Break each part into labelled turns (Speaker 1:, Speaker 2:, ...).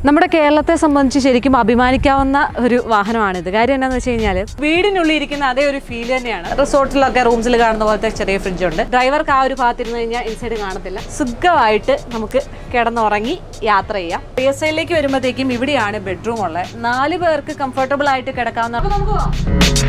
Speaker 1: നമ്മുടെ കേരളത്തെ സംബന്ധിച്ച് ശരിക്കും അഭിമാനിക്കാവുന്ന ഒരു വാഹനമാണിത് കാര്യം എന്താണെന്ന് വെച്ച് കഴിഞ്ഞാൽ വീടിനുള്ളിൽ ഇരിക്കുന്ന അതേ ഒരു ഫീൽ തന്നെയാണ് റിസോർട്ടിലൊക്കെ റൂംസിൽ കാണുന്ന പോലത്തെ ചെറിയ ഫ്രിഡ്ജ് ഉണ്ട് ഡ്രൈവർക്ക് ആ ഒരു ഭാഗത്തിരുന്ന് കഴിഞ്ഞാൽ ഇൻസൈഡ് കാണത്തില്ല സുഖമായിട്ട് നമുക്ക് കിടന്നുറങ്ങി യാത്ര ചെയ്യാം പി എസ് ഐയിലേക്ക് വരുമ്പോഴത്തേക്കും ഇവിടെയാണ് ബെഡ്റൂം ഉള്ളത് നാല് പേർക്ക് കംഫർട്ടബിൾ ആയിട്ട് കിടക്കാവുന്ന അപ്പൊ നമുക്ക് പോവാം.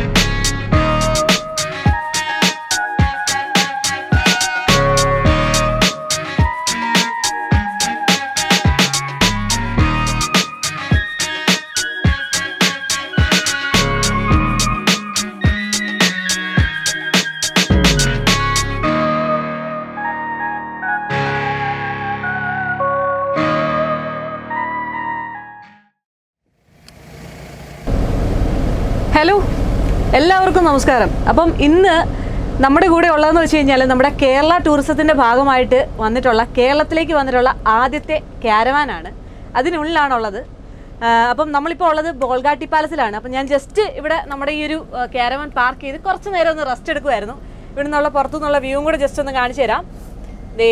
Speaker 1: ഹലോ എല്ലാവർക്കും നമസ്കാരം അപ്പം ഇന്ന് നമ്മുടെ കൂടെ ഉള്ളതെന്ന് വെച്ച് കഴിഞ്ഞാൽ നമ്മുടെ കേരള ടൂറിസത്തിൻ്റെ ഭാഗമായിട്ട് വന്നിട്ടുള്ള കേരളത്തിലേക്ക് വന്നിട്ടുള്ള ആദ്യത്തെ ക്യാരവാനാണ് അതിനുള്ളിലാണുള്ളത് ആ, അപ്പം നമ്മളിപ്പോൾ ഉള്ളത് ബോൾഗാട്ടി പാലസിലാണ് അപ്പം ഞാൻ ജസ്റ്റ് ഇവിടെ നമ്മുടെ ഈ ഒരു ക്യാരവാൻ പാർക്ക് ചെയ്ത് കുറച്ച് നേരം ഒന്ന് റെസ്റ്റ് എടുക്കുമായിരുന്നു ഇവിടെ നിന്നുള്ള പുറത്തു നിന്നുള്ള വ്യൂവും കൂടെ ജസ്റ്റ് ഒന്ന് കാണിച്ചു തരാം ദേ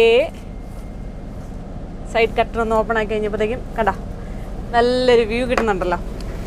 Speaker 1: സൈഡ് കട്ടർ ഒന്ന് ഓപ്പൺ ആക്കി കഴിഞ്ഞപ്പോഴത്തേക്കും കണ്ട നല്ലൊരു വ്യൂ കിട്ടുന്നുണ്ടല്ലോ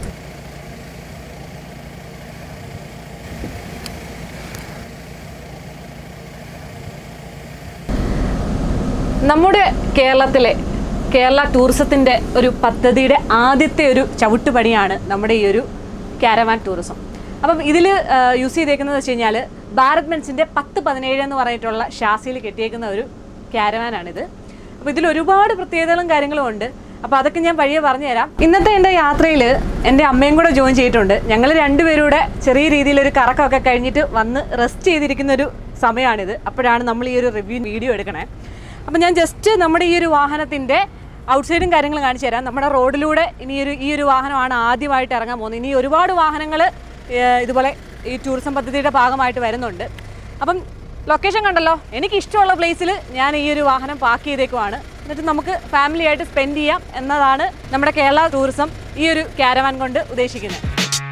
Speaker 1: നമ്മുടെ കേരളത്തിലെ കേരള ടൂറിസത്തിൻ്റെ ഒരു പദ്ധതിയുടെ ആദ്യത്തെ ഒരു ചവിട്ടുപണിയാണ് നമ്മുടെ ഈ ഒരു കാരവാൻ ടൂറിസം അപ്പം ഇതിൽ യൂസ് ചെയ്തേക്കുന്നത് വെച്ച് കഴിഞ്ഞാൽ ഭാരത് മെൻസിൻ്റെ പത്ത് പതിനേഴ് എന്ന് പറഞ്ഞിട്ടുള്ള ഷാസിയിൽ കെട്ടിയേക്കുന്ന ഒരു ക്യാരവാനാണിത് അപ്പോൾ ഇതിൽ ഒരുപാട് പ്രത്യേകതകളും കാര്യങ്ങളും ഉണ്ട് അപ്പോൾ അതൊക്കെ ഞാൻ വഴിയെ പറഞ്ഞുതരാം ഇന്നത്തെ എൻ്റെ യാത്രയിൽ എൻ്റെ അമ്മയും കൂടെ ജോയിൻ ചെയ്തിട്ടുണ്ട് ഞങ്ങൾ രണ്ടുപേരും കൂടെ ചെറിയ രീതിയിലൊരു കറക്കമൊക്കെ കഴിഞ്ഞിട്ട് വന്ന് റെസ്റ്റ് ചെയ്തിരിക്കുന്ന ഒരു സമയമാണിത് അപ്പോഴാണ് നമ്മൾ ഈ ഒരു റിവ്യൂ വീഡിയോ എടുക്കണേ അപ്പം ഞാൻ ജസ്റ്റ് നമ്മുടെ ഈ ഒരു വാഹനത്തിൻ്റെ ഔട്ട്സൈഡും കാര്യങ്ങളും കാണിച്ചു തരാം നമ്മുടെ റോഡിലൂടെ ഇനി ഒരു ഈ ഒരു വാഹനമാണ് ആദ്യമായിട്ട് ഇറങ്ങാൻ പോകുന്നത് ഇനി ഒരുപാട് വാഹനങ്ങൾ ഇതുപോലെ ഈ ടൂറിസം പദ്ധതിയുടെ ഭാഗമായിട്ട് വരുന്നുണ്ട് അപ്പം ലൊക്കേഷൻ കണ്ടല്ലോ എനിക്ക് ഇഷ്ടമുള്ള പ്ലേസിൽ ഞാൻ ഈ ഒരു വാഹനം പാർക്ക് ചെയ്തേക്കുവാണ് എന്നിട്ട് നമുക്ക് ഫാമിലി ആയിട്ട് സ്പെൻഡ് ചെയ്യാം എന്നതാണ് നമ്മുടെ കേരള ടൂറിസം ഈ ഒരു ക്യാരവാൻ കൊണ്ട് ഉദ്ദേശിക്കുന്നത്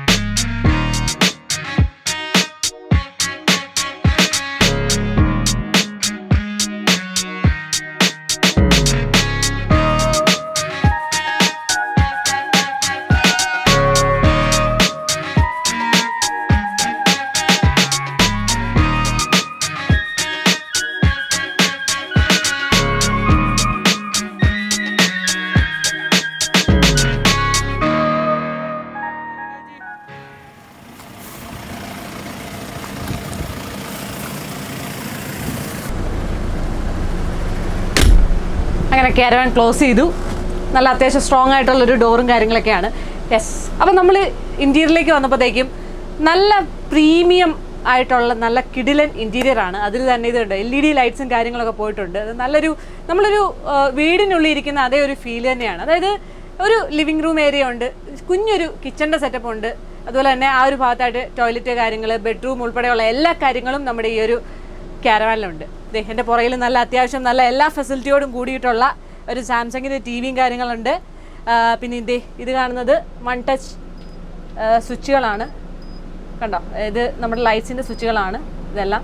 Speaker 1: അങ്ങനെ കാരവാൻ ക്ലോസ് ചെയ്തു നല്ല അത്യാവശ്യം സ്ട്രോങ് ആയിട്ടുള്ളൊരു ഡോറും കാര്യങ്ങളൊക്കെയാണ് യെസ് അപ്പം നമ്മൾ ഇൻറ്റീരിയറിലേക്ക് വന്നപ്പോഴത്തേക്കും നല്ല പ്രീമിയം ആയിട്ടുള്ള നല്ല കിടിലൻ ഇൻറ്റീരിയർ ആണ് അതിൽ തന്നെ ഇതുണ്ട് എൽ ഇ ഡി ലൈറ്റ്സും കാര്യങ്ങളൊക്കെ പോയിട്ടുണ്ട് അത് നല്ലൊരു നമ്മളൊരു ആ, വീടിനുള്ളിൽ ഇരിക്കുന്ന അതേ ഒരു ഫീൽ തന്നെയാണ് അതായത് ഒരു ലിവിങ് റൂം ഏരിയ ഉണ്ട് കുഞ്ഞൊരു കിച്ചണിൻ്റെ സെറ്റപ്പ് ഉണ്ട് അതുപോലെ തന്നെ ആ ഒരു ഭാഗത്തായിട്ട് ടോയ്ലറ്റ് കാര്യങ്ങൾ ബെഡ്റൂം ഉൾപ്പെടെയുള്ള എല്ലാ കാര്യങ്ങളും നമ്മുടെ ഈ ഒരു ക്യാരവാനിലുണ്ട് ദേ എൻ്റെ പുറകിൽ നല്ല അത്യാവശ്യം നല്ല എല്ലാ ഫെസിലിറ്റിയോടും കൂടിയിട്ടുള്ള ഒരു സാംസങ്ങിൻ്റെ ടി വിയും കാര്യങ്ങളുണ്ട് ആ, പിന്നെ ഇതേ ഇത് കാണുന്നത് വൺ ടച്ച് സ്വിച്ചുകളാണ് കണ്ടോ ഇത് നമ്മുടെ ലൈറ്റ്സിൻ്റെ സ്വിച്ചുകളാണ് ഇതെല്ലാം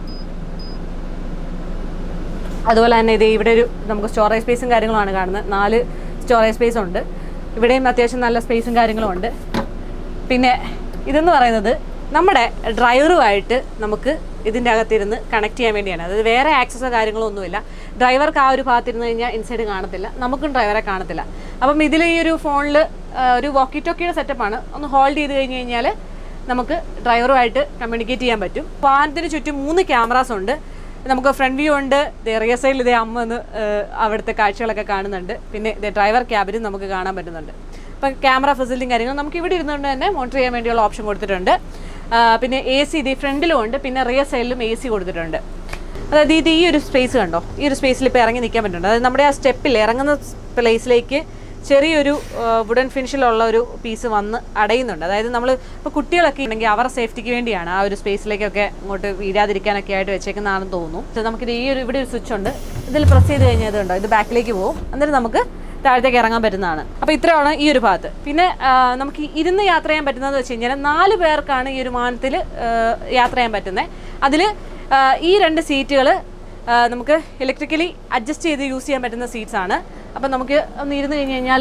Speaker 1: അതുപോലെ തന്നെ ഇത് ഇവിടെ ഒരു നമുക്ക് സ്റ്റോറേജ് സ്പേസും കാര്യങ്ങളുമാണ് കാണുന്നത് നാല് സ്റ്റോറേജ് സ്പേസ് ഉണ്ട് ഇവിടെയും അത്യാവശ്യം നല്ല സ്പേസും കാര്യങ്ങളും ഉണ്ട് പിന്നെ ഇതെന്ന് പറയുന്നത് നമ്മുടെ ഡ്രൈവറുമായിട്ട് നമുക്ക് ഇതിൻ്റെ അകത്തിരുന്ന് കണക്ട് ചെയ്യാൻ വേണ്ടിയാണ് അതായത് വേറെ ആക്സസോ കാര്യങ്ങളോ ഒന്നുമില്ല ഡ്രൈവർക്ക് ആ ഒരു ഭാഗത്തിരുന്ന് കഴിഞ്ഞാൽ ഇൻസൈഡ് കാണത്തില്ല നമുക്കും ഡ്രൈവറെ കാണത്തില്ല അപ്പം ഇതിൽ ഈ ഒരു ഫോണിൽ ഒരു വോക്കി ടോക്കിയുടെ സെറ്റപ്പാണ് ഒന്ന് ഹോൾഡ് ചെയ്ത് കഴിഞ്ഞ് കഴിഞ്ഞാൽ നമുക്ക് ഡ്രൈവറുമായിട്ട് കമ്മ്യൂണിക്കേറ്റ് ചെയ്യാൻ പറ്റും വാഹനത്തിന് ചുറ്റും മൂന്ന് ക്യാമറാസ് ഉണ്ട് നമുക്ക് ഫ്രണ്ട് വ്യൂ ഉണ്ട് റിയർ സൈഡിൽ ഇതേ അമ്മ ഒന്ന് ഏഹ്, അവിടുത്തെ കാഴ്ചകളൊക്കെ കാണുന്നുണ്ട് പിന്നെ ഇതേ ഡ്രൈവർ ക്യാബിനും നമുക്ക് കാണാൻ പറ്റുന്നുണ്ട് അപ്പം ക്യാമറ ഫെസിലിറ്റിയും കാര്യങ്ങളും നമുക്ക് ഇവിടെ ഇരുന്നുകൊണ്ട് തന്നെ മോണിറ്റർ ചെയ്യാൻ വേണ്ടിയുള്ള ഓപ്ഷൻ കൊടുത്തിട്ടുണ്ട് ആ, പിന്നെ എ സി ഇത് ഫ്രണ്ടിലും ഉണ്ട് പിന്നെ റിയർ സൈഡിലും എ സി കൊടുത്തിട്ടുണ്ട് അതായത് ഇത് ഈ ഒരു സ്പേസ് കണ്ടോ ഈ ഒരു സ്പേസിൽ ഇപ്പോൾ ഇറങ്ങി നിൽക്കാൻ പറ്റുന്നുണ്ട് അതായത് നമ്മുടെ ആ സ്റ്റെപ്പിൽ ഇറങ്ങുന്ന പ്ലേസിലേക്ക് ചെറിയൊരു വുഡൻ ഫിനിഷിലുള്ള ഒരു പീസ് വന്ന് അടയുന്നുണ്ട് അതായത് നമ്മൾ ഇപ്പോൾ കുട്ടികളൊക്കെ ഉണ്ടെങ്കിൽ അവരുടെ സേഫ്റ്റിക്ക് വേണ്ടിയാണ് ആ ഒരു സ്പേസിലേക്കൊക്കെ അങ്ങോട്ട് വീഴാതിരിക്കാനൊക്കെ ആയിട്ട് വെച്ചേക്കുന്നതാണെന്ന് തോന്നുന്നു ഇത് നമുക്കിത് ഈ ഒരു ഇവിടെ ഒരു സ്വിച്ച് ഉണ്ട് ഇതിൽ പ്രസ് ചെയ്ത് കഴിഞ്ഞാൽ ഇതുണ്ടോ ഇത് ബാക്കിലേക്ക് പോകും എന്നിട്ട് നമുക്ക് താഴത്തേക്ക് ഇറങ്ങാൻ പറ്റുന്നതാണ് അപ്പോൾ ഇത്രയാണ് ഈ ഒരു ഭാഗത്ത് പിന്നെ ആ, നമുക്ക് ഈ ഇരുന്ന് യാത്ര ചെയ്യാൻ പറ്റുന്നത് വെച്ച് കഴിഞ്ഞാൽ നാല് പേർക്കാണ് ഈ ഒരു വിമാനത്തിൽ യാത്ര ചെയ്യാൻ പറ്റുന്നത് അതിൽ ഈ രണ്ട് സീറ്റുകൾ നമുക്ക് ഇലക്ട്രിക്കലി അഡ്ജസ്റ്റ് ചെയ്ത് യൂസ് ചെയ്യാൻ പറ്റുന്ന സീറ്റ്സ് ആണ് അപ്പം നമുക്ക് ഒന്ന് ഇരുന്ന് കഴിഞ്ഞ് കഴിഞ്ഞാൽ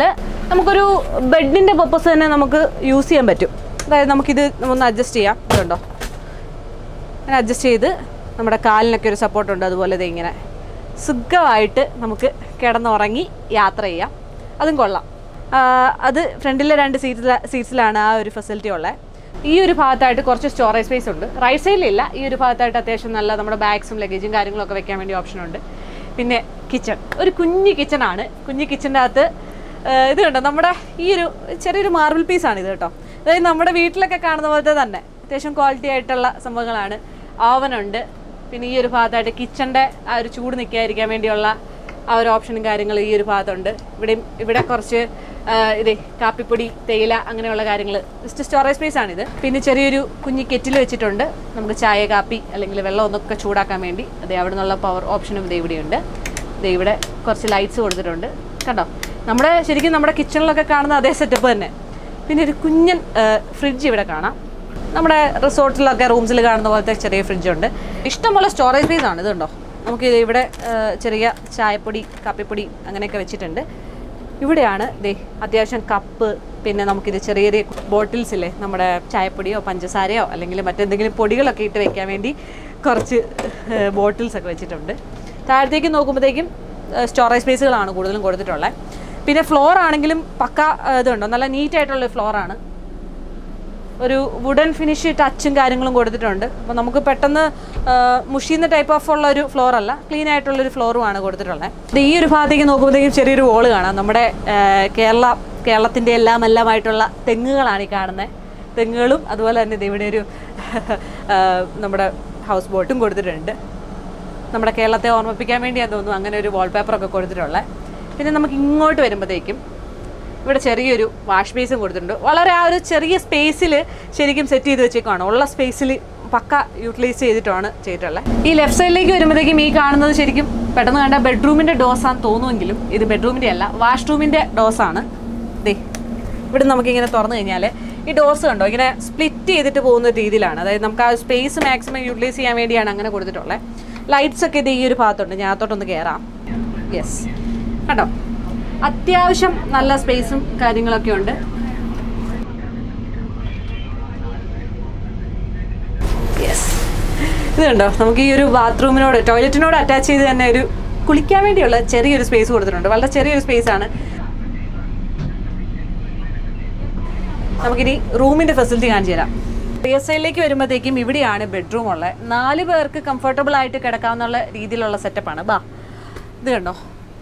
Speaker 1: നമുക്കൊരു ബെഡിൻ്റെ പർപ്പസ് തന്നെ നമുക്ക് യൂസ് ചെയ്യാൻ പറ്റും അതായത് നമുക്കിത് ഒന്ന് അഡ്ജസ്റ്റ് ചെയ്യാം ഇതുണ്ടോ അങ്ങനെ അഡ്ജസ്റ്റ് ചെയ്ത് നമ്മുടെ കാലിനൊക്കെ ഒരു സപ്പോർട്ടുണ്ട് അതുപോലെ ഇത് ഇങ്ങനെ സുഖമായിട്ട് നമുക്ക് കിടന്നുറങ്ങി യാത്ര ചെയ്യാം അതും കൊള്ളാം ആ, അത് ഫ്രണ്ടിലെ രണ്ട് സീറ്റിൽ സീറ്റ്സിലാണ് ആ ഒരു ഫെസിലിറ്റി ഉള്ളത് ഈ ഒരു ഭാഗത്തായിട്ട് കുറച്ച് സ്റ്റോറേജ് സ്പേസ് ഉണ്ട് റൈറ്റ് സൈഡിലില്ല ഈ ഒരു ഭാഗത്തായിട്ട് അത്യാവശ്യം നല്ല നമ്മുടെ ബാഗ്സും ലഗേജും കാര്യങ്ങളൊക്കെ വെക്കാൻ വേണ്ടി ഓപ്ഷൻ ഉണ്ട് പിന്നെ കിച്ചൺ ഒരു കുഞ്ഞു കിച്ചണാണ് കുഞ്ഞു കിച്ചൻ്റെ അകത്ത് ആ, ഇത് കണ്ടോ നമ്മുടെ ഈ ഒരു ചെറിയൊരു മാർബിൾ പീസാണ് ഇത് കേട്ടോ അതായത് നമ്മുടെ വീട്ടിലൊക്കെ കാണുന്ന പോലത്തെ തന്നെ അത്യാവശ്യം ക്വാളിറ്റി ആയിട്ടുള്ള സംഭവങ്ങളാണ് ഓവനുണ്ട് പിന്നെ ഈ ഒരു ഭാഗത്തായിട്ട് കിച്ചൻ്റെ ആ ഒരു ചൂട് നിൽക്കാതിരിക്കാൻ വേണ്ടിയുള്ള ആ ഒരു ഓപ്ഷനും കാര്യങ്ങളും ഈ ഒരു ഭാഗത്തുണ്ട് ഇവിടെയും ഇവിടെ കുറച്ച് ആ, ഇതേ കാപ്പിപ്പൊടി തേയില അങ്ങനെയുള്ള കാര്യങ്ങൾ ജസ്റ്റ് സ്റ്റോറേജ് സ്പേസ് ആണിത് പിന്നെ ചെറിയൊരു കുഞ്ഞി കെറ്റിൽ വെച്ചിട്ടുണ്ട് നമുക്ക് ചായ കാപ്പി അല്ലെങ്കിൽ വെള്ളം ഒന്നൊക്കെ ചൂടാക്കാൻ വേണ്ടി അതെ അവിടെ നിന്നുള്ള പവർ ഓപ്ഷനും ഇതേ ഇവിടെയുണ്ട് ദേ ഇവിടെ കുറച്ച് ലൈറ്റ്സ് കൊടുത്തിട്ടുണ്ട് കണ്ടോ നമ്മുടെ ശരിക്കും നമ്മുടെ കിച്ചണിലൊക്കെ കാണുന്ന അതേ സെറ്റപ്പ് തന്നെ പിന്നെ ഒരു കുഞ്ഞൻ ഫ്രിഡ്ജ് ഇവിടെ കാണാം നമ്മുടെ റിസോർട്ടിലൊക്കെ റൂംസിൽ കാണുന്ന പോലത്തെ ചെറിയ ഫ്രിഡ്ജുണ്ട് ഇഷ്ടംപോലെ സ്റ്റോറേജ് സ്പേസ് ആണ് ഇതുണ്ടോ നമുക്ക് ഇത് ഇവിടെ ആ, ചെറിയ ചായപ്പൊടി കാപ്പിപ്പൊടി അങ്ങനെയൊക്കെ വെച്ചിട്ടുണ്ട് ഇവിടെയാണ് ദേ അത്യാവശ്യം കപ്പ് പിന്നെ നമുക്കിത് ചെറിയ ചെറിയ ബോട്ടിൽസ് ഇല്ലേ നമ്മുടെ ചായപ്പൊടിയോ പഞ്ചസാരയോ അല്ലെങ്കിൽ മറ്റെന്തെങ്കിലും പൊടികളൊക്കെ ഇട്ട് വെക്കാൻ വേണ്ടി കുറച്ച് ബോട്ടിൽസ് ഒക്കെ വെച്ചിട്ടുണ്ട് താഴത്തേക്ക് നോക്കുമ്പോഴത്തേക്കും സ്റ്റോറേജ് സ്പേസുകളാണ് കൂടുതലും കൊടുത്തിട്ടുള്ളത് പിന്നെ ഫ്ലോർ ആണെങ്കിലും പക്ക ആ, ഇതുണ്ടോ നല്ല നീറ്റ് ആയിട്ടുള്ള ഫ്ലോർ ആണ് ഒരു വുഡൻ ഫിനിഷ് ടച്ചും കാര്യങ്ങളും കൊടുത്തിട്ടുണ്ട് അപ്പോൾ നമുക്ക് പെട്ടെന്ന് ആ, മുഷിയുന്ന ടൈപ്പ് ഓഫ് ഉള്ള ഒരു ഫ്ലോർ അല്ല ക്ലീൻ ആയിട്ടുള്ള ഒരു ഫ്ലോറുമാണ് കൊടുത്തിട്ടുള്ളത് ഇത് ഈ ഒരു ഭാഗത്തേക്ക് നോക്കുമ്പോഴത്തേക്കും ചെറിയൊരു വോള് കാണാം നമ്മുടെ ആ, കേരള കേരളത്തിൻ്റെ എല്ലാം എല്ലാമായിട്ടുള്ള തെങ്ങുകളാണ് ഈ കാണുന്നത് തെങ്ങുകളും അതുപോലെ തന്നെ ഇത് ഇവിടെ ഒരു ആ, നമ്മുടെ ഹൗസ് ബോട്ടും കൊടുത്തിട്ടുണ്ട് നമ്മുടെ കേരളത്തെ ഓർമ്മിപ്പിക്കാൻ വേണ്ടിയാന്ന് തോന്നുന്നു അങ്ങനെ ഒരു വാൾപേപ്പറൊക്കെ കൊടുത്തിട്ടുള്ളത് പിന്നെ നമുക്ക് ഇങ്ങോട്ട് വരുമ്പോഴത്തേക്കും ഇവിടെ ചെറിയൊരു വാഷ് ബേസും കൊടുത്തിട്ടുണ്ട് വളരെ ആ ഒരു ചെറിയ സ്പേസിൽ ശരിക്കും സെറ്റ് ചെയ്ത് വെച്ചേക്കാണ് ഉള്ള സ്പേസിൽ പക്ക യൂട്ടിലൈസ് ചെയ്തിട്ടാണ് ചെയ്തിട്ടുള്ളത് ഈ ലെഫ്റ്റ് സൈഡിലേക്ക് വരുമ്പോഴത്തേക്കും ഈ കാണുന്നത് ശരിക്കും പെട്ടെന്ന് കണ്ട ബെഡ്റൂമിൻ്റെ ഡോസാന്ന് തോന്നുമെങ്കിലും ഇത് ബെഡ്റൂമിൻ്റെ അല്ല വാഷ്റൂമിൻ്റെ ഡോസാണ് ദേ ഇവിടെ നമുക്കിങ്ങനെ തുറന്നു കഴിഞ്ഞാൽ ഈ ഡോസ് കണ്ടോ ഇങ്ങനെ സ്പ്ലിറ്റ് ചെയ്തിട്ട് പോകുന്ന രീതിയിലാണ് അതായത് നമുക്ക് ആ സ്പേസ് മാക്സിമം യൂട്ടിലൈസ് ചെയ്യാൻ വേണ്ടിയാണ് അങ്ങനെ കൊടുത്തിട്ടുള്ളത് ലൈറ്റ്സ് ഒക്കെ ഇത് ഈ ഒരു ഭാഗത്തുണ്ട് ഞാൻ അകത്തോട്ടൊന്ന് കയറാം യെസ് കണ്ടോ അത്യാവശ്യം നല്ല സ്പേസും കാര്യങ്ങളൊക്കെ ഉണ്ട് യെസ് ഇത് കണ്ടോ നമുക്ക് ഈ ഒരു ബാത്റൂമിനോട് ടോയ്ലറ്റിനോട് അറ്റാച്ച് ചെയ്ത് തന്നെ ഒരു കുളിക്കാൻ വേണ്ടിയുള്ള ചെറിയൊരു സ്പേസ് കൊടുത്തിട്ടുണ്ട് വളരെ ചെറിയൊരു സ്പേസ് ആണ് നമുക്കിനി റൂമിന്റെ ഫെസിലിറ്റി കാണിച്ചു തരാം റിയർ സൈഡിലേക്ക് വരുമ്പോഴത്തേക്കും ഇവിടെയാണ് ബെഡ്റൂം ഉള്ളത് നാല് പേർക്ക് കംഫർട്ടബിൾ ആയിട്ട് കിടക്കാവുന്ന രീതിയിലുള്ള സെറ്റപ്പാണ് ബാ ഇത് കണ്ടോ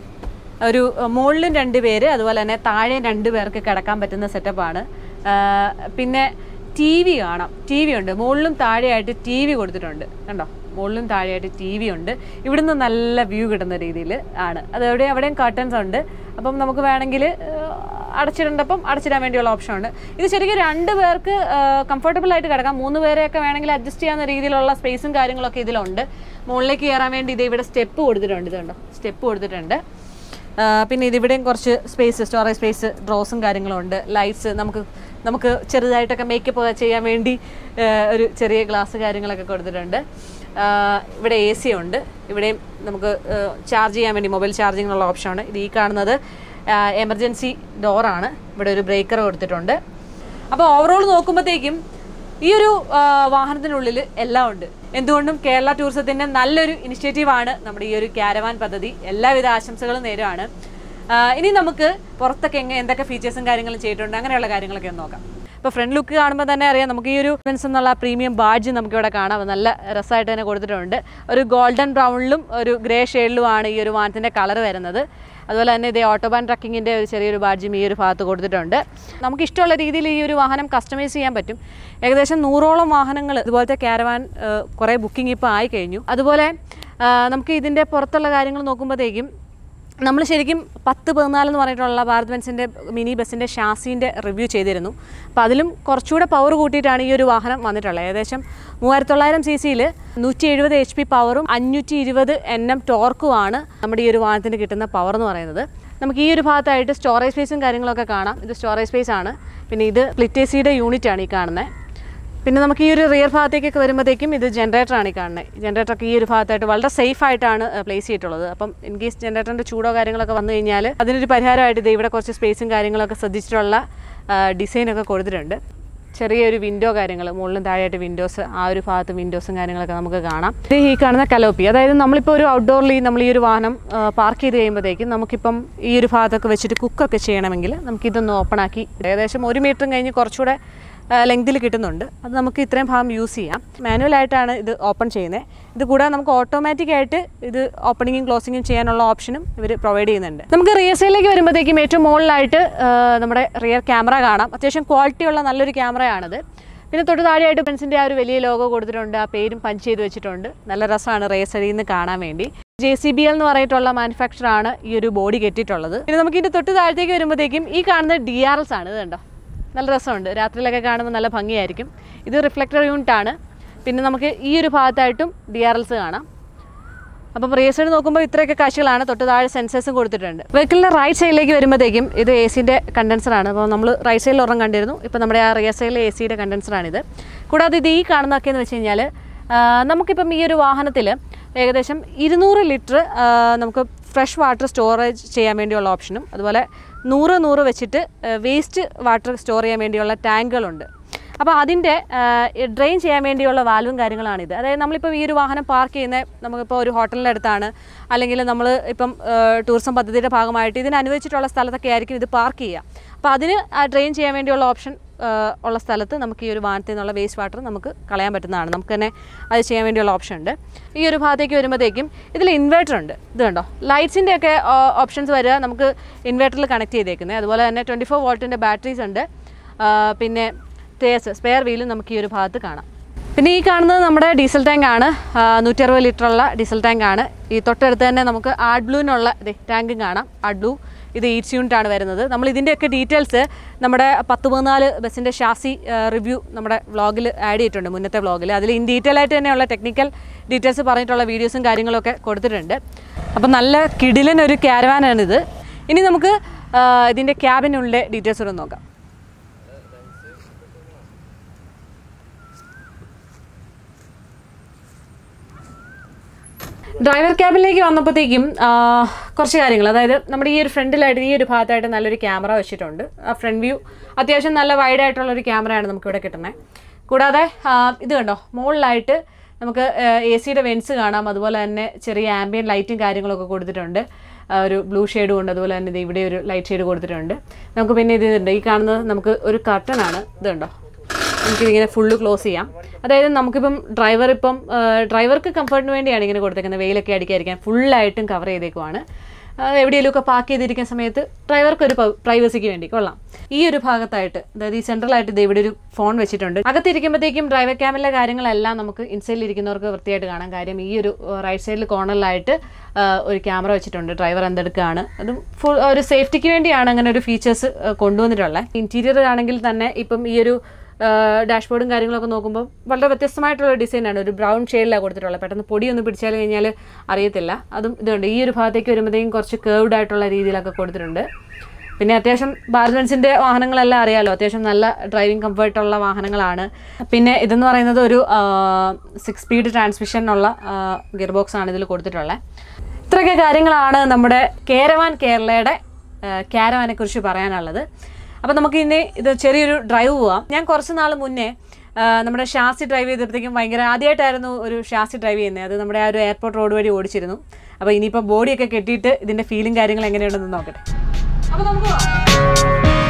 Speaker 1: ഒരു മുകളിലും രണ്ട് പേര് അതുപോലെ തന്നെ താഴെയും രണ്ട് പേർക്ക് കിടക്കാൻ പറ്റുന്ന സെറ്റപ്പാണ് പിന്നെ ടി വി കാണാം ടി വി ഉണ്ട് മുകളിലും താഴെയായിട്ട് ടി വി കൊടുത്തിട്ടുണ്ട് കണ്ടോ മുകളിലും താഴെയായിട്ട് ടി വി ഉണ്ട് ഇവിടുന്ന് നല്ല വ്യൂ കിട്ടുന്ന രീതിയിൽ ആണ് അത് എവിടെ അവിടെയും കർട്ടൻസ് ഉണ്ട് അപ്പം നമുക്ക് വേണമെങ്കിൽ അടച്ചിടേണ്ടപ്പം അടച്ചിടാൻ വേണ്ടിയുള്ള ഓപ്ഷൻ ഉണ്ട് ഇത് ശരിക്കും രണ്ട് പേർക്ക് കംഫർട്ടബിൾ ആയിട്ട് കിടക്കാം മൂന്ന് പേരെയൊക്കെ വേണമെങ്കിൽ അഡ്ജസ്റ്റ് ചെയ്യാവുന്ന രീതിയിലുള്ള സ്പേസും കാര്യങ്ങളൊക്കെ ഇതിലുണ്ട് മുകളിലേക്ക് കയറാൻ വേണ്ടി ഇത് ഇവിടെ സ്റ്റെപ്പ് കൊടുത്തിട്ടുണ്ട് ഇതുണ്ടോ സ്റ്റെപ്പ് കൊടുത്തിട്ടുണ്ട് ആ, പിന്നെ ഇതിവിടെയും കുറച്ച് സ്പേസ് സ്റ്റോറേജ് സ്പേസ് ഡ്രോസും കാര്യങ്ങളും ഉണ്ട് ലൈറ്റ്സ് നമുക്ക് നമുക്ക് ചെറുതായിട്ടൊക്കെ മേക്കപ്പ് ഒക്കെ ചെയ്യാൻ വേണ്ടി ആ, ഒരു ചെറിയ ഗ്ലാസ് കാര്യങ്ങളൊക്കെ കൊടുത്തിട്ടുണ്ട് ആ, ഇവിടെ എ സി ഉണ്ട് ഇവിടെയും നമുക്ക് ചാർജ് ചെയ്യാൻ വേണ്ടി മൊബൈൽ ചാർജിങ്ങിനുള്ള ഓപ്ഷനാണ് ഇത് ഈ കാണുന്നത് എമർജൻസി ഡോറാണ് ഇവിടെ ഒരു ബ്രേക്കർ കൊടുത്തിട്ടുണ്ട് അപ്പോൾ ഓവറോൾ നോക്കുമ്പോഴത്തേക്കും ഈ ഒരു ആ, വാഹനത്തിനുള്ളിൽ എല്ലാം ഉണ്ട് എന്തുകൊണ്ടും കേരള ടൂറിസത്തിന്റെ നല്ലൊരു ഇനിഷ്യേറ്റീവാണ് നമ്മുടെ ഈ ഒരു ക്യാരവാൻ പദ്ധതി എല്ലാവിധ ആശംസകളും നേരുവാണ് ആ, ഇനി നമുക്ക് പുറത്തൊക്കെ എങ്ങനെ എന്തൊക്കെ ഫീച്ചേഴ്സും കാര്യങ്ങളും ചെയ്തിട്ടുണ്ട് അങ്ങനെയുള്ള കാര്യങ്ങളൊക്കെ ഒന്ന് നോക്കാം ഇപ്പോൾ ഫ്രണ്ട് ലുക്ക് കാണുമ്പോൾ തന്നെ അറിയാം നമുക്ക് ഈ ഒരു ബെൻസ് എന്നുള്ള പ്രീമിയം ബാഡ്ജ് നമുക്കിവിടെ കാണാം അത് നല്ല രസമായിട്ട് തന്നെ കൊടുത്തിട്ടുണ്ട് ഒരു ഗോൾഡൻ ബ്രൗണിലും ഒരു ഗ്രേ ഷെയ്ഡിലുമാണ് ഈ ഒരു വാഹനത്തിൻ്റെ കളർ വരുന്നത് അതുപോലെ തന്നെ ഇതേ ഓട്ടോബാൻ ട്രക്കിങ്ങിൻ്റെ ഒരു ചെറിയൊരു ബാഡ്ജും ഈ ഒരു ഭാഗത്ത് കൊടുത്തിട്ടുണ്ട് നമുക്ക് ഇഷ്ടമുള്ള രീതിയിൽ ഈ ഒരു വാഹനം കസ്റ്റമൈസ് ചെയ്യാൻ പറ്റും ഏകദേശം നൂറോളം വാഹനങ്ങൾ ഇതുപോലത്തെ ക്യാരവാൻ കുറേ ബുക്കിംഗ് ഇപ്പോൾ ആയി കഴിഞ്ഞു അതുപോലെ ആ, നമുക്ക് ഇതിൻ്റെ പുറത്തുള്ള കാര്യങ്ങൾ നോക്കുമ്പോഴത്തേക്കും നമ്മൾ ശരിക്കും പത്ത് പതിനാലെന്ന് പറഞ്ഞിട്ടുള്ള ഭാരത് ബെൻസിൻ്റെ മിനി ബസ്സിൻ്റെ ഷാസിൻ്റെ റിവ്യൂ ചെയ്തിരുന്നു അപ്പോൾ അതിലും കുറച്ചുകൂടെ പവർ കൂട്ടിയിട്ടാണ് ഈ ഒരു വാഹനം വന്നിട്ടുള്ളത് ഏകദേശം മൂവായിരത്തി തൊള്ളായിരം സി സിയിൽ നൂറ്റി എഴുപത് എച്ച് പി പവറും അഞ്ഞൂറ്റി ഇരുപത് എൻ എം ടോർക്കുമാണ് നമ്മുടെ ഈ ഒരു വാഹനത്തിന് കിട്ടുന്ന പവർ എന്ന് പറയുന്നത് നമുക്ക് ഈ ഒരു ഭാഗത്തായിട്ട് സ്റ്റോറേജ് സ്പേസും കാര്യങ്ങളൊക്കെ കാണാം ഇത് സ്റ്റോറേജ് സ്പേസ് ആണ് പിന്നെ ഇത് സ്പ്ലിറ്റ് എ സിയുടെ യൂണിറ്റ് ആണ് ഈ കാണുന്നത് പിന്നെ നമുക്ക് ഈ ഒരു റിയർ ഭാഗത്തേക്കൊക്കെ വരുമ്പോഴത്തേക്കും ഇത് ജനറേറ്ററാണ് ഈ കാണുന്നത് ജനറേറ്ററൊക്കെ ഈ ഒരു ഭാഗത്തായിട്ട് വളരെ സേഫ് ആയിട്ടാണ് പ്ലേസ് ചെയ്തിട്ടുള്ളത് അപ്പം ഇൻ കേസ് ജനറേറ്ററിൻ്റെ ചൂടോ കാര്യങ്ങളൊക്കെ വന്നു കഴിഞ്ഞാൽ അതിനൊരു പരിഹാരമായിട്ട് ഇത് ഇവിടെ കുറച്ച് സ്പേസും കാര്യങ്ങളൊക്കെ ശ്രദ്ധിച്ചിട്ടുള്ള ഡിസൈനൊക്കെ കൊടുത്തിട്ടുണ്ട് ചെറിയൊരു വിൻഡോ കാര്യങ്ങൾ മുകളിലും താഴെയായിട്ട് വിൻഡോസ് ആ ഒരു ഭാഗത്ത് വിൻഡോസും കാര്യങ്ങളൊക്കെ നമുക്ക് കാണാം ഇത് ഈ കാണുന്ന കലോപ്പി അതായത് നമ്മളിപ്പോൾ ഒരു ഔട്ട്ഡോറിൽ നമ്മൾ ഈ ഒരു വാഹനം പാർക്ക് ചെയ്ത് കഴിയുമ്പോഴത്തേക്കും നമുക്കിപ്പം ഈ ഒരു ഭാഗത്തൊക്കെ വെച്ചിട്ട് കുക്കൊക്കെ ചെയ്യണമെങ്കിൽ നമുക്കിതൊന്ന് ഓപ്പൺ ആക്കി ഏകദേശം ഒരു മീറ്ററും കഴിഞ്ഞ് കുറച്ചുകൂടെ ലെങ്തിൽ കിട്ടുന്നുണ്ട് അത് നമുക്ക് ഇത്രയും ഭാഗം യൂസ് ചെയ്യാം മാനുവലായിട്ടാണ് ഇത് ഓപ്പൺ ചെയ്യുന്നത് ഇത് കൂടാതെ നമുക്ക് ഓട്ടോമാറ്റിക് ആയിട്ട് ഇത് ഓപ്പണിങ്ങും ക്ലോസിങ്ങും ചെയ്യാനുള്ള ഓപ്ഷനും ഇവർ പ്രൊവൈഡ് ചെയ്യുന്നുണ്ട് നമുക്ക് റിയർ സൈഡിലേക്ക് വരുമ്പോഴത്തേക്കും ഏറ്റവും മുകളിലായിട്ട് ആ, നമ്മുടെ റിയർ ക്യാമറ കാണാം അത്യാവശ്യം ക്വാളിറ്റിയുള്ള നല്ലൊരു ക്യാമറയാണിത് പിന്നെ തൊട്ട് താഴെയായിട്ട് പെൻസിൻ്റെ ആ ഒരു വലിയ ലോഗോ കൊടുത്തിട്ടുണ്ട് ആ പേരും പഞ്ച് ചെയ്ത് വെച്ചിട്ടുണ്ട് നല്ല രസമാണ് റിയർ സൈഡിൽ നിന്ന് കാണാൻ വേണ്ടി ജെ സി ബി എൽ എന്ന് പറഞ്ഞിട്ടുള്ള മാനുഫാക്ചർ ആണ് ഈ ഒരു ബോഡി കെട്ടിയിട്ടുള്ളത് പിന്നെ നമുക്ക് ഇതിൻ്റെ തൊട്ട് താഴത്തേക്ക് വരുമ്പോഴത്തേക്കും ഈ കാണുന്നത് ഡി ആർ എസ് ആണ് ഇത് കണ്ടോ നല്ല രസമുണ്ട് രാത്രിയിലൊക്കെ കാണുമ്പോൾ നല്ല ഭംഗിയായിരിക്കും ഇത് റിഫ്ലക്ടർ യൂണിറ്റ് ആണ് പിന്നെ നമുക്ക് ഈ ഒരു ഭാഗത്തായിട്ടും ഡി ആർ എൽസ് കാണാം അപ്പം റിയർ സൈഡ് നോക്കുമ്പോൾ ഇത്രയൊക്കെ കാഴ്ചകളാണ് തൊട്ട് താഴെ സെൻസേഴ്സും കൊടുത്തിട്ടുണ്ട് വെഹിക്കിളിൻ്റെ റൈറ്റ് സൈഡിലേക്ക് വരുമ്പോഴത്തേക്കും ഇത് എ സിൻ്റെ കണ്ടൻസറാണ് അപ്പോൾ നമ്മൾ റൈറ്റ് സൈഡിൽ ഒരെണ്ണം കണ്ടിരുന്നു ഇപ്പോൾ നമ്മുടെ ആ റിയർ സൈഡിലെ എ സിയുടെ കണ്ടൻസറാണിത് കൂടാതെ ഇത് ഈ കാണുന്നതൊക്കെ എന്ന് വെച്ച് കഴിഞ്ഞാൽ നമുക്കിപ്പം ഈ ഒരു വാഹനത്തിൽ ഏകദേശം ഇരുന്നൂറ് ലിറ്റർ നമുക്ക് ഫ്രഷ് വാട്ടർ സ്റ്റോറേജ് ചെയ്യാൻ വേണ്ടിയുള്ള ഓപ്ഷനും അതുപോലെ നൂറ് നൂറ് വെച്ചിട്ട് വേസ്റ്റ് വാട്ടർ സ്റ്റോർ ചെയ്യാൻ വേണ്ടിയുള്ള ടാങ്കുകളുണ്ട് അപ്പോൾ അതിൻ്റെ ഡ്രെയിൻ ചെയ്യാൻ വേണ്ടിയുള്ള വാൽവും കാര്യങ്ങളാണിത് അതായത് നമ്മളിപ്പോൾ ഈ ഒരു വാഹനം പാർക്ക് ചെയ്യുന്ന നമുക്കിപ്പോൾ ഒരു ഹോട്ടലിൻ്റെ അടുത്താണ് അല്ലെങ്കിൽ നമ്മൾ ഇപ്പം ടൂറിസം പദ്ധതിയുടെ ഭാഗമായിട്ട് ഇതിന് അനുവദിച്ചിട്ടുള്ള സ്ഥലത്തൊക്കെ ആയിരിക്കും ഇത് പാർക്ക് ചെയ്യുക അപ്പോൾ അതിന് ഡ്രെയിൻ ചെയ്യാൻ വേണ്ടിയുള്ള ഓപ്ഷൻ ഉള്ള സ്ഥലത്ത് നമുക്ക് ഈ ഒരു വാഹനത്തിൽ നിന്നുള്ള വേസ്റ്റ് വാട്ടർ നമുക്ക് കളയാൻ പറ്റുന്നതാണ് നമുക്ക് തന്നെ അത് ചെയ്യാൻ വേണ്ടിയുള്ള ഓപ്ഷൻ ഉണ്ട് ഈ ഒരു ഭാഗത്തേക്ക് വരുമ്പോഴത്തേക്കും ഇതിൽ ഇൻവേർട്ടർ ഉണ്ട് ഇത് കണ്ടോ ലൈറ്റ്സിൻ്റെ ഒക്കെ ഓപ്ഷൻസ് വരിക നമുക്ക് ഇൻവേർട്ടറിൽ കണക്ട് ചെയ്തേക്കുന്നത് അതുപോലെ തന്നെ ട്വൻറ്റി ഫോർ വോൾട്ടിൻ്റെ ബാറ്ററീസ് ഉണ്ട് ആ, പിന്നെ ടേസ് സ്പെയർ വീലും നമുക്ക് ഈ ഒരു ഭാഗത്ത് കാണാം പിന്നെ ഈ കാണുന്നത് നമ്മുടെ ഡീസൽ ടാങ്ക് ആണ് നൂറ്റി അറുപത് ലിറ്ററുള്ള ഡീസൽ ടാങ്ക് ആണ് ഈ തൊട്ടടുത്ത് തന്നെ നമുക്ക് ആഡ് ബ്ലൂവിനുള്ള ടാങ്കും കാണാം ആഡ് ബ്ലൂ ഇത് എയ്റ്റ് യൂണിറ്റ് ആണ് വരുന്നത് നമ്മൾ ഇതിൻ്റെയൊക്കെ ഡീറ്റെയിൽസ് നമ്മുടെ പത്ത് പതിനാല് ബസ്സിൻ്റെ ഷാസി റിവ്യൂ നമ്മുടെ വ്ളോഗിൽ ആഡ് ചെയ്തിട്ടുണ്ട് മുന്നത്തെ വ്ളോഗിൽ അതിൽ ഇൻ ഡീറ്റെയിൽ ആയിട്ട് തന്നെയുള്ള ടെക്നിക്കൽ ഡീറ്റെയിൽസ് പറഞ്ഞിട്ടുള്ള വീഡിയോസും കാര്യങ്ങളൊക്കെ കൊടുത്തിട്ടുണ്ട് അപ്പം നല്ല കിടിലൻ ഒരു ക്യാരവാനാണിത് ഇനി നമുക്ക് ആ, ഇതിൻ്റെ ക്യാബിനുള്ളിലെ ഡീറ്റെയിൽസ് കൂടെ നോക്കാം ഡ്രൈവർ ക്യാബിനിലേക്ക് വന്നപ്പോഴത്തേക്കും ആ, കുറച്ച് കാര്യങ്ങൾ അതായത് നമ്മുടെ ഈ ഒരു ഫ്രണ്ടിലായിട്ട് ഈ ഒരു ഭാഗത്തായിട്ട് നല്ലൊരു ക്യാമറ വെച്ചിട്ടുണ്ട് ആ ഫ്രണ്ട് വ്യൂ അത്യാവശ്യം നല്ല വൈഡ് ആയിട്ടുള്ള ഒരു ക്യാമറയാണ് നമുക്കിവിടെ കിട്ടുന്നത് കൂടാതെ ആ, ഇത് കണ്ടോ മുകളിലായിട്ട് നമുക്ക് എ സിയുടെ വെൻസ് കാണാം അതുപോലെ തന്നെ ചെറിയ ആംബിയൻ ലൈറ്റും കാര്യങ്ങളൊക്കെ കൊടുത്തിട്ടുണ്ട് ആ, ഒരു ബ്ലൂ ഷെയ്ഡും ഉണ്ട് അതുപോലെ തന്നെ ഇത് ഇവിടെ ഒരു ലൈറ്റ് ഷെയ്ഡ് കൊടുത്തിട്ടുണ്ട് നമുക്ക് പിന്നെ ഇത് ഇതുണ്ട് ഈ കാണുന്നത് നമുക്ക് ഒരു കർട്ടനാണ് ഇത് കണ്ടോ നമുക്കിതിങ്ങനെ ഫുള്ള് ക്ലോസ് ചെയ്യാം അതായത് നമുക്കിപ്പം ഡ്രൈവർ ഇപ്പം ഡ്രൈവർക്ക് കംഫർട്ടിന് വേണ്ടിയാണ് ഇങ്ങനെ കൊടുത്തേക്കുന്നത് വെയിലൊക്കെ അടിക്കാതിരിക്കാൻ ഫുള്ളായിട്ടും കവർ ചെയ്തേക്കുവാണ് എവിടെയെങ്കിലുമൊക്കെ പാർക്ക് ചെയ്തിരിക്കുന്ന സമയത്ത് ഡ്രൈവർക്ക് ഒരു പ്രൈവസിക്ക് വേണ്ടി കൊള്ളാം ഈ ഒരു ഭാഗത്തായിട്ട് അതായത് ഈ സെൻട്രലായിട്ട് ഇത് ഇവിടെ ഒരു ഫോൺ വെച്ചിട്ടുണ്ട് അകത്തിരിക്കുമ്പോഴത്തേക്കും ഡ്രൈവർ ക്യാമിലെ കാര്യങ്ങളെല്ലാം നമുക്ക് ഇൻസൈഡിൽ ഇരിക്കുന്നവർക്ക് വൃത്തിയായിട്ട് കാണാം കാര്യം ഈ ഒരു റൈറ്റ് സൈഡിൽ കോർണറിലായിട്ട് ഒരു ക്യാമറ വെച്ചിട്ടുണ്ട് ഡ്രൈവർ എന്തെടുക്കുകയാണ് അതും ഫുൾ ഒരു സേഫ്റ്റിക്ക് വേണ്ടിയാണ് അങ്ങനെ ഒരു ഫീച്ചേഴ്സ് കൊണ്ടുവന്നിട്ടുള്ളത് ഇൻറ്റീരിയർ ആണെങ്കിൽ തന്നെ ഇപ്പം ഈ ഒരു ഡാഷ്ബോർഡും കാര്യങ്ങളൊക്കെ നോക്കുമ്പോൾ വളരെ വ്യത്യസ്തമായിട്ടുള്ള ഡിസൈനാണ് ഒരു ബ്രൗൺ ഷെയ്ഡിലാണ് കൊടുത്തിട്ടുള്ളത് പെട്ടെന്ന് പൊടിയൊന്നും പിടിച്ചാൽ കഴിഞ്ഞാൽ അറിയത്തില്ല അതും ഇതുണ്ട് ഈ ഒരു ഭാഗത്തേക്ക് വരുമ്പോഴത്തേക്കും കുറച്ച് കേർവ്ഡ് ആയിട്ടുള്ള രീതിയിലൊക്കെ കൊടുത്തിട്ടുണ്ട് പിന്നെ അത്യാവശ്യം ഭാരത് ബെൻസിൻ്റെ വാഹനങ്ങളെല്ലാം അറിയാലോ അത്യാവശ്യം നല്ല ഡ്രൈവിംഗ് കംഫർട്ടുള്ള വാഹനങ്ങളാണ് പിന്നെ ഇതെന്ന് പറയുന്നത് ഒരു സിക്സ് സ്പീഡ് ട്രാൻസ്മിഷൻ ഉള്ള ഗിയർ ബോക്സ് ആണ് ഇതിൽ കൊടുത്തിട്ടുള്ളത് ഇത്രയൊക്കെ കാര്യങ്ങളാണ് നമ്മുടെ കേരവാൻ കേരളയുടെ ക്യാരവാനെ കുറിച്ച് പറയാനുള്ളത് അപ്പോൾ നമുക്ക് ഇനി ഇത് ചെറിയൊരു ഡ്രൈവ് പോവാം ഞാൻ കുറച്ച് നാൾ മുന്നേ ആ, നമ്മുടെ ഷാസി ഡ്രൈവ് ചെയ്തപ്പോഴത്തേക്കും ഭയങ്കര ആദ്യമായിട്ടായിരുന്നു ഒരു ഷാസി ഡ്രൈവ് ചെയ്യുന്നത് അത് നമ്മുടെ ആ ഒരു എയർപോർട്ട് റോഡ് വഴി ഓടിച്ചിരുന്നു അപ്പോൾ ഇനിയിപ്പോൾ ബോഡിയൊക്കെ കെട്ടിയിട്ട് ഇതിൻ്റെ ഫീലും കാര്യങ്ങളും എങ്ങനെയുണ്ടെന്ന് നോക്കട്ടെ അപ്പോൾ നമുക്ക് പോവാം.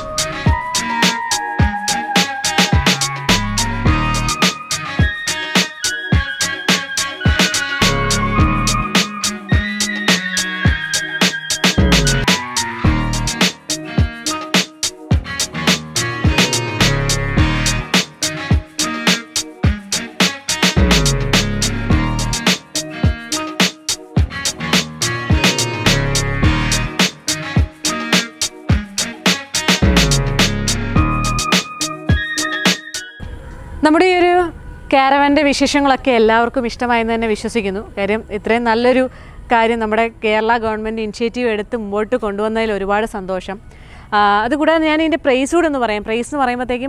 Speaker 1: നമ്മുടെ ഈ ഒരു കാരവൻ്റെ വിശേഷങ്ങളൊക്കെ എല്ലാവർക്കും ഇഷ്ടമായെന്ന് തന്നെ വിശ്വസിക്കുന്നു കാര്യം ഇത്രയും നല്ലൊരു കാര്യം നമ്മുടെ കേരള ഗവൺമെൻറ് ഇനിഷ്യേറ്റീവ് എടുത്ത് മുമ്പോട്ട് കൊണ്ടുവന്നതിൽ ഒരുപാട് സന്തോഷം ആ, അതുകൂടാതെ ഞാൻ ഇതിൻ്റെ പ്രൈസ് കൂടെ ഒന്ന് പറയാം പ്രൈസ് എന്ന് പറയുമ്പോഴത്തേക്കും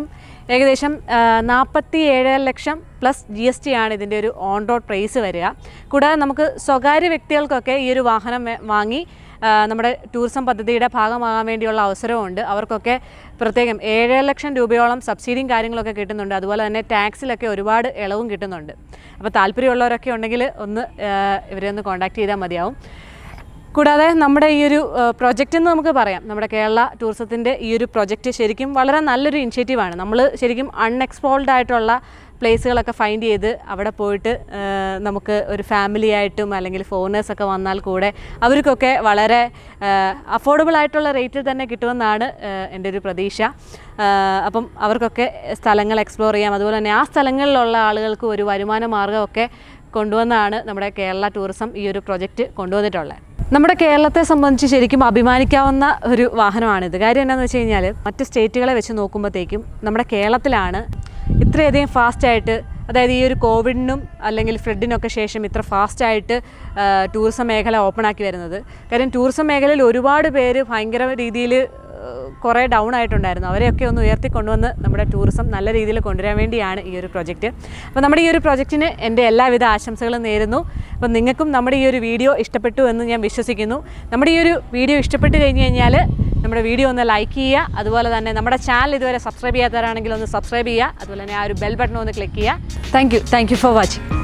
Speaker 1: ഏകദേശം നാൽപ്പത്തി ഏഴ് ലക്ഷം പ്ലസ് ജി എസ് ടി ആണ് ഇതിൻ്റെ ഒരു ഓൺ റോഡ് പ്രൈസ് വരിക കൂടാതെ നമുക്ക് സ്വകാര്യ വ്യക്തികൾക്കൊക്കെ ഈ ഒരു വാഹനം വേ- വാങ്ങി ആ, നമ്മുടെ ടൂറിസം പദ്ധതിയുടെ ഭാഗമാകാൻ വേണ്ടിയുള്ള അവസരമുണ്ട് അവർക്കൊക്കെ പ്രത്യേകം ഏഴ് ലക്ഷം രൂപയോളം സബ്സിഡിയും കാര്യങ്ങളൊക്കെ കിട്ടുന്നുണ്ട് അതുപോലെ തന്നെ ടാക്സിലൊക്കെ ഒരുപാട് ഇളവും കിട്ടുന്നുണ്ട് അപ്പോൾ താല്പര്യമുള്ളവരൊക്കെ ഉണ്ടെങ്കിൽ ഒന്ന് ആ, ഇവരെ ഒന്ന് കോൺടാക്ട് ചെയ്താൽ മതിയാവും കൂടാതെ നമ്മുടെ ഈ ഒരു പ്രൊജക്റ്റ് എന്ന് നമുക്ക് പറയാം നമ്മുടെ കേരള ടൂറിസത്തിൻ്റെ ഈ ഒരു പ്രൊജക്റ്റ് ശരിക്കും വളരെ നല്ലൊരു ഇനിഷ്യേറ്റീവാണ് നമ്മൾ ശരിക്കും അൺഎക്സ്പോൾഡ് ആയിട്ടുള്ള പ്ലേസുകളൊക്കെ ഫൈൻഡ് ചെയ്ത് അവിടെ പോയിട്ട് ആ, നമുക്ക് ഒരു ഫാമിലി ആയിട്ടും അല്ലെങ്കിൽ ഫോറിനേഴ്സൊക്കെ വന്നാൽ കൂടെ അവർക്കൊക്കെ വളരെ അഫോർഡബിൾ ആയിട്ടുള്ള റേറ്റിൽ തന്നെ കിട്ടുമെന്നാണ് ആ, എൻ്റെ ഒരു പ്രതീക്ഷ ആ, അപ്പം അവർക്കൊക്കെ സ്ഥലങ്ങൾ എക്സ്പ്ലോർ ചെയ്യാം അതുപോലെ തന്നെ ആ സ്ഥലങ്ങളിലുള്ള ആളുകൾക്ക് ഒരു വരുമാന മാർഗ്ഗമൊക്കെ കൊണ്ടുവന്നാണ് നമ്മുടെ കേരള ടൂറിസം ഈ ഒരു പ്രൊജക്റ്റ് കൊണ്ടുവന്നിട്ടുള്ളത് നമ്മുടെ കേരളത്തെ സംബന്ധിച്ച് ശരിക്കും അഭിമാനിക്കാവുന്ന ഒരു വാഹനമാണിത് കാര്യം എന്താണെന്ന് വെച്ച് കഴിഞ്ഞാൽ മറ്റ് സ്റ്റേറ്റുകളെ വെച്ച് നോക്കുമ്പോഴത്തേക്കും നമ്മുടെ കേരളത്തിലാണ് ഇത്രയധികം ഫാസ്റ്റായിട്ട് അതായത് ഈ ഒരു കോവിഡിനും അല്ലെങ്കിൽ ഫ്ലഡിനൊക്കെ ശേഷം ഇത്ര ഫാസ്റ്റായിട്ട് ടൂറിസം മേഖല ഓപ്പൺ ആക്കി വരുന്നത് കാര്യം ടൂറിസം മേഖലയിൽ ഒരുപാട് പേര് ഭയങ്കര രീതിയിൽ കുറേ ഡൗൺ ആയിട്ടുണ്ടായിരുന്നു അവരെയൊക്കെ ഒന്ന് ഉയർത്തി കൊണ്ടുവന്ന് നമ്മുടെ ടൂറിസം നല്ല രീതിയിൽ കൊണ്ടുവരാൻ വേണ്ടിയാണ് ഈ ഒരു പ്രൊജക്റ്റ് അപ്പോൾ നമ്മുടെ ഈ ഒരു പ്രൊജക്റ്റിന് എൻ്റെ എല്ലാവിധ ആശംസകളും നേരുന്നു അപ്പോൾ നിങ്ങൾക്കും നമ്മുടെ ഈ ഒരു വീഡിയോ ഇഷ്ടപ്പെട്ടു എന്ന് ഞാൻ വിശ്വസിക്കുന്നു നമ്മുടെ ഈ ഒരു വീഡിയോ ഇഷ്ടപ്പെട്ട് കഴിഞ്ഞ് കഴിഞ്ഞാൽ നമ്മുടെ വീഡിയോ ഒന്ന് ലൈക്ക് ചെയ്യുക അതുപോലെ തന്നെ നമ്മുടെ ചാനൽ ഇതുവരെ സബ്സ്ക്രൈബ് ചെയ്യാത്തവരാണെങ്കിൽ ഒന്ന് സബ്സ്ക്രൈബ് ചെയ്യുക അതുപോലെ തന്നെ ആ ഒരു ബെൽ ബട്ടൺ ഒന്ന് ക്ലിക്ക് ചെയ്യുക thank you thank you for watching